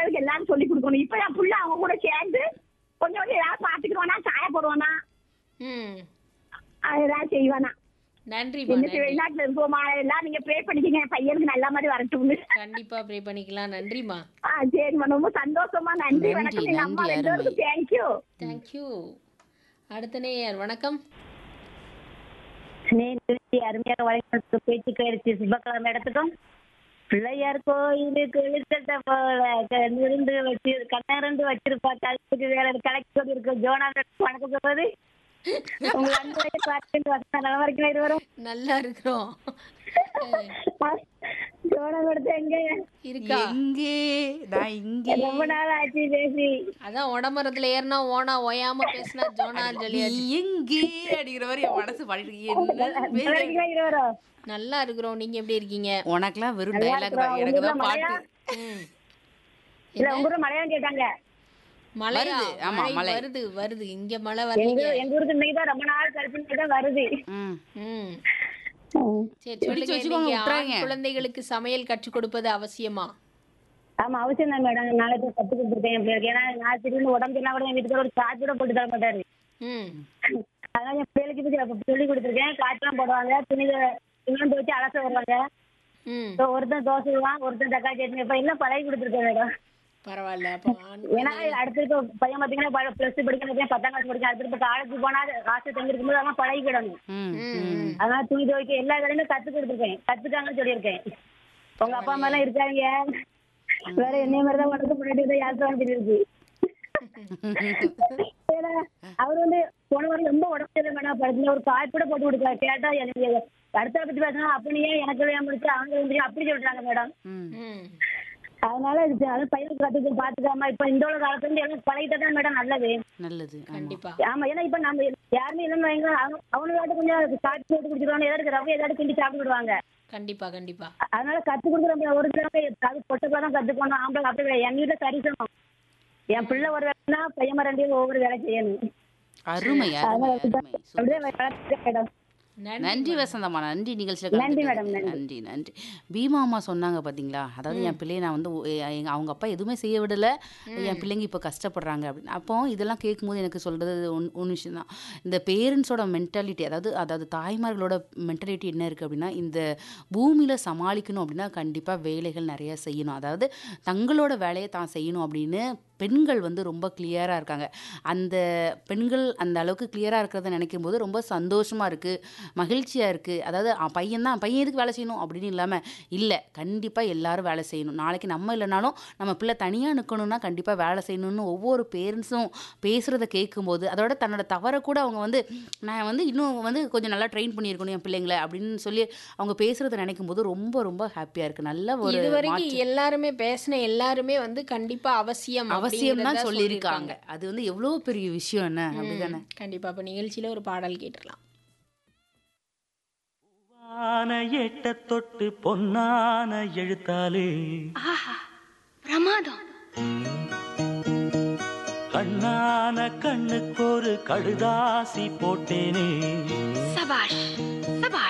பிள்ளைகளுக்கு எல்லாம் சொல்லி கொடுக்கணும் இப்ப என் புள்ள அவங்க கூட சேர்ந்து கொஞ்சம் கொஞ்சம் ஏதாவது பாத்துக்கிடுவானா சாய போடுவானா ம் அது ஏதாவது செய்வானா நன்றிம்மா என்ன நன்றி வெளிநாட்டுல இருக்கோமா எல்லாம் நீங்க ப்ரே பண்ணிக்கங்க என் பையனுக்கு நல்ல மாதிரி வரட்டும்னு கண்டிப்பா ப்ரே பண்ணிக்கலாம் நன்றிம்மா ஆ சரிம்மா ரொம்ப சந்தோஷமா நன்றி நன்றி, வணக்கம் எங்க அம்மா நன்றி, ரெண்டு பேருக்கும் தேங்க்யூ தேங்க்யூ அடுத்த நேயர் வணக்கம் நேற்று அருமையாக வழங்கி பேச்சு கேடுச்சு சுபக்கிழமை இடத்துக்கும் பிள்ளையார் கோயிலுக்கு எழுத்தட்ட போல இருந்து வச்சு கண்ணறிந்து வச்சிருப்பா கழுத்துக்கு வேற கலெக்ட் இருக்கு ஜோனா வணக்கம் சொல்றது உங்க அன்பு பார்த்து வசனம் நல்ல வரைக்கும் இது வரும் நல்லா இருக்கிறோம் ஜோனா கொடுத்து எங்க இருக்கா எங்கே நான் இங்கே ரொம்ப நாள் ஆச்சு பேசி அதான் உடம்பரத்துல ஏறினா ஓனா ஓயாம பேசினா ஜோனான்னு நீ சொல்லியாச்சு எங்கே அப்படிங்கிற மாதிரி என் மனசு பாடிட்டு இருக்கு. என்ன நல்ல பேசுற? வரைக்கும் இது வரும் நல்லா இருக்கிறோம் நீங்க எப்படி இருக்கீங்க உனக்கெல்லாம் வெறும் நல்லா டைலாக் தான் இருக்கிறோம். எனக்கு தான் உங்க பாட்டு மழையா? ம். இல்ல உங்க ஊர்ல மலையாளம் கேட்டாங்க மழையா வருது, ஆமா, மழை மழை. வருது வருது இங்க மழை எங்க வரீங்க எங்க ஊருக்கு இன்னைக்கு தான் ரொம்ப நாள் கழிச்சு தான் வருது ம் ம் சரி பிடிச்சு சொல்லுங்க வச்சுக்கோங்க, இன்னைக்கு ஆண் விட்டுறாங்க. குழந்தைகளுக்கு சமையல் கற்றுக் கொடுப்பது அவசியமா ஆமா அவசியம் தான் மேடம் நாளை போய் கத்து கொடுத்துருக்கேன் என் பிள்ளைக்கு ஏன்னா நான் திடீர்னு உடம்பு சரியில்லை கூட என் வீட்டுக்கு ஒரு காய்ச்சி கூட போட்டு தர மாட்டாரு ம் அதனால என் பிள்ளைக்கு போய் அப்ப சொல்லி கொடுத்துருக்கேன் காய்ச்சலாம் போடுவாங்க துணி துணியும் துவச்சு அலச வருவாங்க ம் இப்போ ஒருத்தன் தோசை விடுவான் ஒருத்தன் தக்காளி சட்னி இப்ப எல்லாம் பழகி கொடுத்துருக்கேன் மேடம் பரவாயில்ல அப்போ ஆண் ஏன்னா அடுத்து இப்போ பையன் பாத்தீங்கன்னா பிளஸ் டூ படிக்கணும் பையன் பத்தாம் கிளாஸ் படிக்க அடுத்து இப்போ காலேஜ் போனா காசு தங்கி இருக்கும்போது அதெல்லாம் பழகிக்கிடணும் ம் ம் அதனால துணி துவைக்க எல்லா வேலையுமே கத்து கொடுத்துருக்கேன் கத்துக்காங்கன்னு சொல்லியிருக்கேன் உங்க அப்பா அம்மா எல்லாம் இருக்காங்க வேற என்னைய மாதிரி தான் உனக்கு முன்னாடி யாருக்கும் சொல்லியிருக்கு ஏன்னா, அவர் வந்து போன வாரம் ரொம்ப உடம்பு சரியில்லை மேடம் படத்துல ஒரு காய் கூட போட்டு கொடுக்கல கேட்டா எனக்கு அடுத்த பத்தி பேசினா அப்ப நீ ஏன் எனக்கு ஏன் முடிச்சு அவங்க வந்து அப்படி சொல்றாங்க மேடம் ம் ம் அதனால இது அது பையனுக்கு கத்துக்கு பாத்துக்காம இப்ப இந்த உள்ள காலத்துல இருந்து எல்லாம் பழகிட்டா தான் மேடம் நல்லது நல்லது ஆமா கண்டிப்பா ஆமா ஏன்னா இப்ப நம்ம யாருமே இல்லைன்னு வைங்க அவங்க அவனுக்கு கொஞ்சம் காய்ச்சி போட்டு குடிச்சிருவாங்க ஏதாவது ரவை ஏதாவது கிண்டி சாப்பிட்டு விடுவாங்க கண்டிப்பா கண்டிப்பா அதனால கத்து கொடுக்குற ஒரு தடவை அது பொட்டப்பா தான் கத்துக்கணும் ஆம்பளை அப்படி கிடையாது. என் வீட்டுல சரிசமம் என் பிள்ளை ஒரு வேலைன்னா பையன் ரெண்டு பேரும் ஒவ்வொரு வேலை செய்யணும் அருமை அருமை அருமை சூப்பர். அப்படியே வளர்த்துட்டேன் மேடம் நன்றி வசந்தம்மா நன்றி நிகழ்ச்சியில் நன்றி கலந்துக்கிட்டதுக்கு. மேடம், நன்றி. நன்றி நன்றி பீமா அம்மா சொன்னாங்க பாத்தீங்களா அதாவது என் பிள்ளைய நான் வந்து ஒ- எ- எங்க அவங்க அப்பா எதுவுமே செய்ய விடல என் பிள்ளைங்க இப்போ கஷ்டப்படுறாங்க அப்படின்னு அப்போ இதெல்லாம் கேட்கும்போது எனக்கு சொல்றது ஒன் ஒன்று விஷயம் தான் இந்த பேரண்ட்ஸோட மென்டாலிட்டி அதாவது அதாவது தாய்மார்களோட மென்டாலிட்டி என்ன இருக்குது அப்படின்னா இந்த பூமியில் சமாளிக்கணும் அப்படின்னா கண்டிப்பாக வேலைகள் நிறைய செய்யணும் அதாவது தங்களோட வேலையை தான் செய்யணும் அப்படின்னு பெண்கள் வந்து ரொம்ப கிளியராக இருக்காங்க அந்த பெண்கள் அந்த அளவுக்கு கிளியராக இருக்கிறத நினைக்கும் போது ரொம்ப சந்தோஷமாக இருக்குது மகிழ்ச்சியாக இருக்குது அதாவது அ, பையன் தான் பையன் எதுக்கு வேலை செய்யணும் அப்படின்னு இல்லாமல் இல்லை கண்டிப்பாக எல்லாரும் வேலை செய்யணும் நாளைக்கு நம்ம இல்லைனாலும் நம்ம பிள்ளை தனியாக நிற்கணும்னா கண்டிப்பாக வேலை செய்யணும்னு ஒவ்வொரு பேரண்ட்ஸும் பேசுகிறத கேட்கும்போது அதோட தன்னோட தவறை கூட அவங்க வந்து நான் வந்து இன்னும் வந்து கொஞ்சம் நல்லா ட்ரெயின் பண்ணியிருக்கணும் என் பிள்ளைங்களை அப்படின்னு சொல்லி அவங்க பேசுகிறத நினைக்கும் போது ரொம்ப ரொம்ப ஹாப்பியாக இருக்குது நல்ல ஒரு இது வரைக்கும் மாற்று- எல்லாருமே பேசின எல்லாருமே வந்து கண்டிப்பா அவசியம் அவசியம் அப்படிங்கறத தான் சொல்லியிருக்காங்க அது வந்து எவ்வளோ பெரிய விஷயம் என்ன அப்படிதானே ம், கண்டிப்பா அப்ப நிகழ்ச்சியில ஒரு பாடல் கேட்டுடலாம் ஆன எட்ட தொட்டு பொன்னான எழுத்தாலே பிரமாதம் கண்ணான கண்ணுக்கு ஒரு கடுதாசி போட்டேனே சபாஷ்